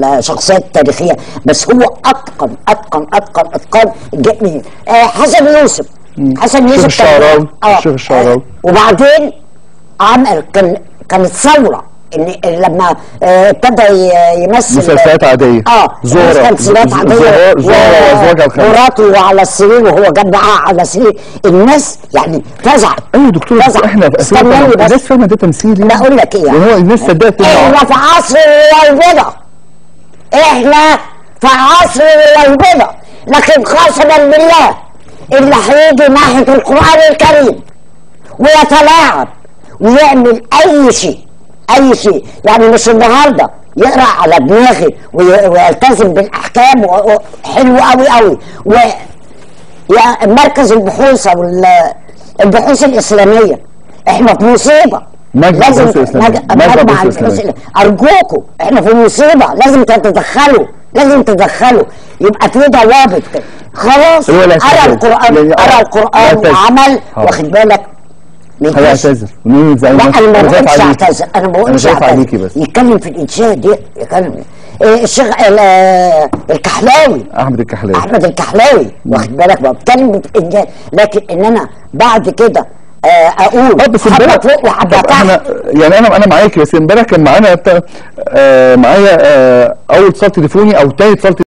الشخصيات التاريخيه بس هو اتقن اتقن اتقن اتقن جميل آه حسن يوسف حسن يوسف الشيخ كان- الشعراوي، آه، الشيخ الشعراوي. آه، وبعدين عمل كان كانت ثوره ان لما آه، ابتدى ي- يمثل مسلسلات عادية. اه زهرة. تمثيلات ز- عاديه زهرة- زهرة وأزواجها الخمسة. مراته على السرير وهو جنب معاها على السرير الناس يعني فزعت ايوه يا دكتور بس فزعت. احنا في استناني بس الناس فاهمه ده تمثيل يعني بقول لك ايه يعني هو الناس صدقت إنه- احنا في عصر الويبضة احنا في عصر الويبضة لكن قسما بالله اللي هيجي ناحية القرآن الكريم ويتلاعب ويعمل اي شيء اي شيء يعني مش النهارده يقرا على دماغي وي- ويلتزم بالاحكام و- و- حلو قوي قوي و يا مركز البحوث او ال- البحوث الاسلاميه احنا في مصيبه مجمع لازم البحوث الإسلامية. مج- مجمع مجمع البحوث البحوث الإسلامية. الإسلامية. ارجوكم احنا في مصيبه لازم تتدخلوا لازم تتدخلوا يبقى في ضوابط كده خلاص هو اللي قرا هيعتذر. القران يعني قرا آه، القران هيعتذر. وعمل آه. واخد بالك ما ينفعش. هيعتذر مين زي لا انا ما بقولش عليكي. اعتذر انا ما انا بقولش خايف عليكي اعتذر بس يتكلم في الانشاد يتكلم إيه الشيخ ال- آه، الكحلاوي احمد الكحلاوي احمد الكحلاوي واخد بالك بقى بتكلم بإنجاز لكن ان انا بعد كده آه، اقول اه بس حبه امبارح فوق وحبه طب احنا تحت يعني انا انا معاكي بس امبارح كان معانا بتاع- آه معايا آه اول اتصال تليفوني او تاني اتصال